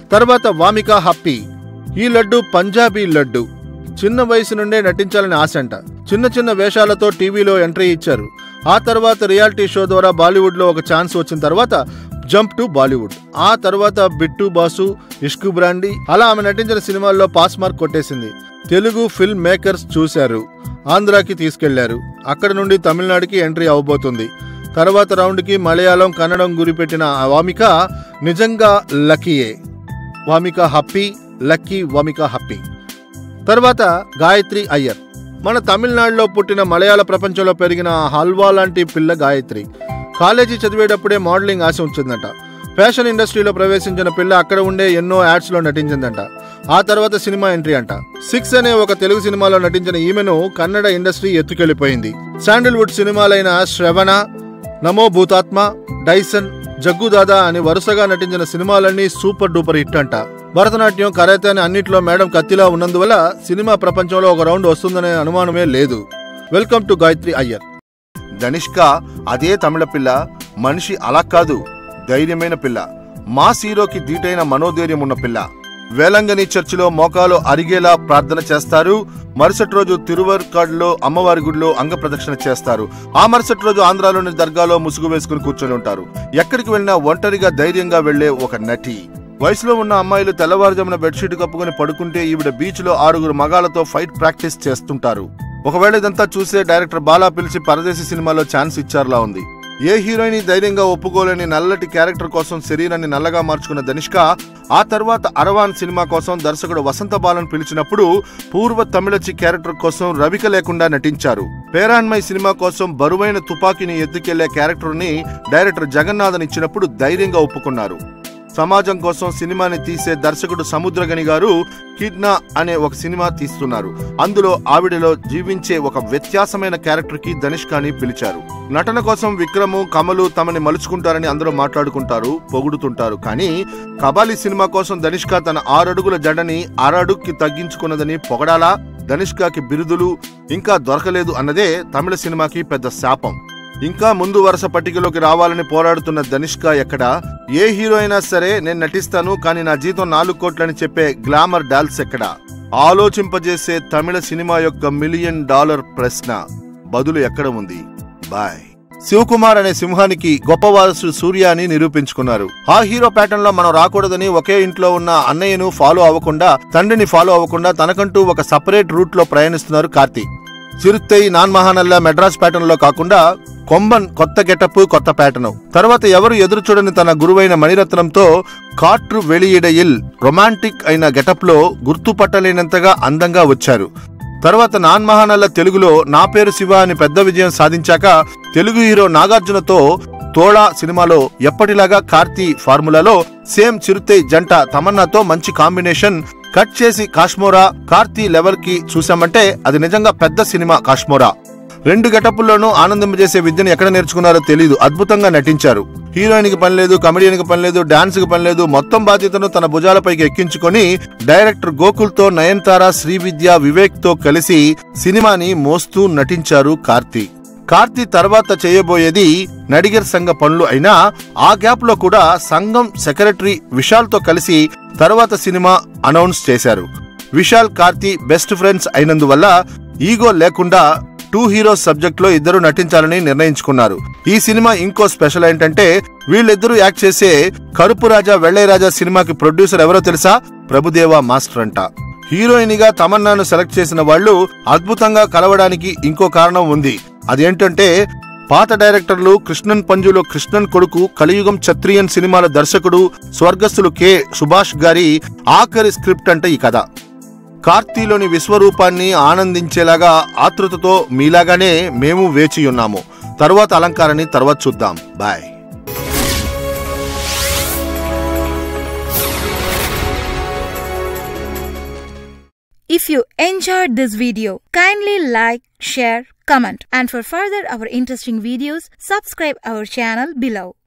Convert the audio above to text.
తర్వాత వామిక హప్పి ఈ లడ్డు పంజాబీ లడ్డు చిన్న వయసు నుండే నటించాలని ఆశ అంట చిన్న చిన్న వేషాలతో టీవీలో ఎంట్రీ ఇచ్చారు ఆ తర్వాత రియాలిటీ షో ద్వారా బాలీవుడ్లో ఒక ఛాన్స్ వచ్చిన తర్వాత జంప్ టు బాలీవుడ్ ఆ తర్వాత బిట్టు బాసు ఇష్కు బ్రాండి అలా ఆమె నటించిన సినిమాల్లో పాస్ మార్క్ కొట్టేసింది తెలుగు ఫిల్మ్ మేకర్స్ చూశారు ఆంధ్రాకి తీసుకెళ్లారు అక్కడ నుండి తమిళనాడుకి ఎంట్రీ అవబోతుంది తర్వాత రౌండ్కి మలయాళం కన్నడం గురిపెట్టిన ఆ వామిక నిజంగా లక్కీయే వామిక హప్పి లక్కీ వామిక హప్పి తర్వాత గాయత్రి అయ్యర్ మన తమిళనాడులో పుట్టిన మలయాళ ప్రపంచంలో పెరిగిన హల్వా లాంటి పిల్ల గాయత్రి కాలేజీ చదివేటప్పుడే మోడలింగ్ ఆశ ఉంచిందంట ఫ్యాషన్ ఇండస్ట్రీలో ప్రవేశించిన పిల్ల అక్కడ ఉండే ఎన్నో యాడ్స్ లో నటించిందంట ఆ తర్వాత సినిమా ఎంట్రీ అంట సిక్స్ అనే ఒక తెలుగు సినిమాలో నటించిన ఈమెను కన్నడ ఇండస్ట్రీ ఎత్తుకెళ్లిపోయింది శాండిల్వుడ్ సినిమాలైన శ్రవణ నమో భూతాత్మ డైసన్ జగ్గుదాదా అని వరుసగా నటించిన సినిమాలన్నీ సూపర్ డూపర్ హిట్ అంట భరతనాట్యం కరాతే అని అన్నిట్లో మేడం కత్తిలా ఉన్నందువల్ల సినిమా ప్రపంచంలో ఒక రౌండ్ వస్తుందనే అనుమానమే లేదు వెల్కమ్ టు గాయత్రి అయ్యర్ ధనిష్క అదే తమిళ పిల్ల మనిషి అలా కాదు ధైర్యమైన పిల్ల మాస్ హీరోకి దీటైన మనోధైర్యం ఉన్న పిల్ల వేలంగని చర్చిలో మోకాలు అరిగేలా ప్రార్థన చేస్తారు మరుసటి రోజు తిరువర్కాడ్లో అమ్మవారి గుడిలో అంగ ప్రదక్షిణ చేస్తారు ఆ మరుసటి రోజు ఆంధ్రాలోని దర్గాలో ముసుగు వేసుకుని కూర్చొని ఉంటారు ఎక్కడికి వెళ్ళినా ఒంటరిగా ధైర్యంగా వెళ్లే ఒక నటి వయసులో ఉన్న అమ్మాయిలు తెల్లవారుజామున బెడ్షీట్ కప్పుకొని పడుకుంటే ఈవిడ బీచ్ లో ఆరుగురు మగాలతో ఫైట్ ప్రాక్టీస్ చేస్తుంటారు ఒకవేళ ఇదంతా చూసే డైరెక్టర్ బాలా పిలిచి పరదేశి సినిమాలో ఛాన్స్ ఇచ్చారులా ఉంది ఏ హీరోయిన్ ధైర్యంగా ఒప్పుకోలేని నల్లటి క్యారెక్టర్ కోసం శరీరాన్ని నల్లగా మార్చుకున్న ధనిష్క ఆ తర్వాత అరవాన్ సినిమా కోసం దర్శకుడు వసంత బాలన్ పిలిచినప్పుడు పూర్వ తమిళచి క్యారెక్టర్ కోసం రవిక లేకుండా నటించారు పేరాన్మై సినిమా కోసం బరువైన తుపాకీని ఎత్తుకెళ్లే క్యారెక్టర్ ని డైరెక్టర్ జగన్నాథన్ ఇచ్చినప్పుడు ధైర్యంగా ఒప్పుకున్నారు సమాజం కోసం సినిమాని తీసే దర్శకుడు సముద్రగని గారు కిడ్నా అనే ఒక సినిమా తీస్తున్నారు అందులో ఆవిడలో జీవించే ఒక వ్యత్యాసమైన క్యారెక్టర్ కి ధనిష్కాని పిలిచారు నటన కోసం విక్రము కమలు తమని మలుచుకుంటారని అందరూ మాట్లాడుకుంటారు పొగుడుతుంటారు కానీ కబాలి సినిమా కోసం ధనిష్క తన ఆరడుగుల జడని అరడుక్కి తగ్గించుకున్నదని పొగడాలా ధనిష్కకి బిరుదులు ఇంకా దొరకలేదు అన్నదే తమిళ సినిమాకి పెద్ద శాపం ఇంకా ముందు వరుస పట్టికలోకి రావాలని పోరాడుతున్న ధనిష్క ఎక్కడ ఏ హీరో అయినా సరే నేను నటిస్తాను కానీ నా జీతం నాలుగు కోట్లని చెప్పే గ్లామర్ డాల్స్ ఎక్కడ ఆలోచింపజేసే తమిళ సినిమా యొక్క మిలియన్ డాలర్ ప్రశ్న బదులు ఎక్కడ ఉంది బాయ్ శివకుమార్ అనే సింహానికి గొప్ప వారసు సూర్య అని నిరూపించుకున్నారు ఆ హీరో ప్యాటర్న్ లో మనం రాకూడదని ఒకే ఇంట్లో ఉన్న అన్నయ్యను ఫాలో అవ్వకుండా తండ్రిని ఫాలో అవ్వకుండా తనకంటూ ఒక సపరేట్ రూట్ లో ప్రయాణిస్తున్నారు కార్తీక్ చిరుత్తై నాన్ మహానల్లా మెడ్రాస్ ప్యాటర్న్ లో కాకుండా కొంబన్ కొత్త గెటప్ కొత్త ప్యాటర్న్ తర్వాత ఎవరు ఎదురు చూడని తన గురువైన మణిరత్నంతో కాట్రు వెలియిడయిల్ రొమాంటిక్ అయిన గెటప్ లో గుర్తుపట్టలేనంతగా అందంగా వచ్చారు తర్వాత నాన్ మహానల్ల తెలుగులో నా పేరు శివ అని పెద్ద విజయం సాధించాక తెలుగు హీరో నాగార్జునతో తోళా సినిమాలో ఎప్పటిలాగా కార్తీ ఫార్ములాలో సేమ్ చిరుతై జంట తమన్నాతో మంచి కాంబినేషన్ కట్ చేసి కాశ్మోరా కార్తీ లెవెల్ కి చూసామంటే అది నిజంగా పెద్ద సినిమా కాశ్మోరా రెండు గెటప్పుల్లోనూ ఆనందింపజేసే విద్యను ఎక్కడ నేర్చుకున్నారో తెలియదు అద్భుతంగా నటించారు హీరోయిన్ కి పని లేదు కమెడియన్ కి పని లేదు డాన్స్ కి పని లేదు మొత్తం బాధ్యతను తన భుజాలపైకి ఎక్కించుకొని డైరెక్టర్ గోకుల్ తో నయన్తార శ్రీవిద్య వివేక్ తో కలిసి సినిమాని మోస్తూ నటించారు కార్తీ కార్తీ తర్వాత చేయబోయేది నడిగర్ సంఘ పనులు అయినా ఆ గ్యాప్ లో కూడా సంఘం సెక్రటరీ విశాల్ తో కలిసి తర్వాత సినిమా అనౌన్స్ చేశారు విశాల్ కార్తీ బెస్ట్ ఫ్రెండ్స్ అయినందువల్ల ఈగో లేకుండా టూ హీరోస్ సబ్జెక్ట్ లో ఇద్దరు నటించాలని నిర్ణయించుకున్నారు ఈ సినిమా ఇంకో స్పెషల్ ఏంటంటే వీళ్ళిద్దరూ యాక్ట్ చేసే కరుపు రాజా వెள்ளై రాజా సినిమాకి ప్రొడ్యూసర్ ఎవరో తెలుసా ప్రభుదేవా మాస్టర్ అంట హీరోయిన్ గా తమన్నాను సెలెక్ట్ చేసిన వాళ్ళు అద్భుతంగా కలవడానికి ఇంకో కారణం ఉంది అదేంటంటే పాత డైరెక్టర్లు కృష్ణన్ పంజులో కృష్ణన్ కొడుకు కలియుగం ఛత్రియన్ సినిమాల దర్శకుడు స్వర్గస్థులు కె సుభాష్ గారి ఆఖరి స్క్రిప్ట్ అంటే ఈ కథ కార్తీలోని విశ్వరూపాన్ని ఆనందించేలాగా ఆతృతతో మీలాగానే మేము వేచి ఉన్నాము తరువాత అలంకారాన్ని తర్వాత చూద్దాం bye If you enjoyed this video, kindly like, share, comment and for further our interesting videos, subscribe our channel below.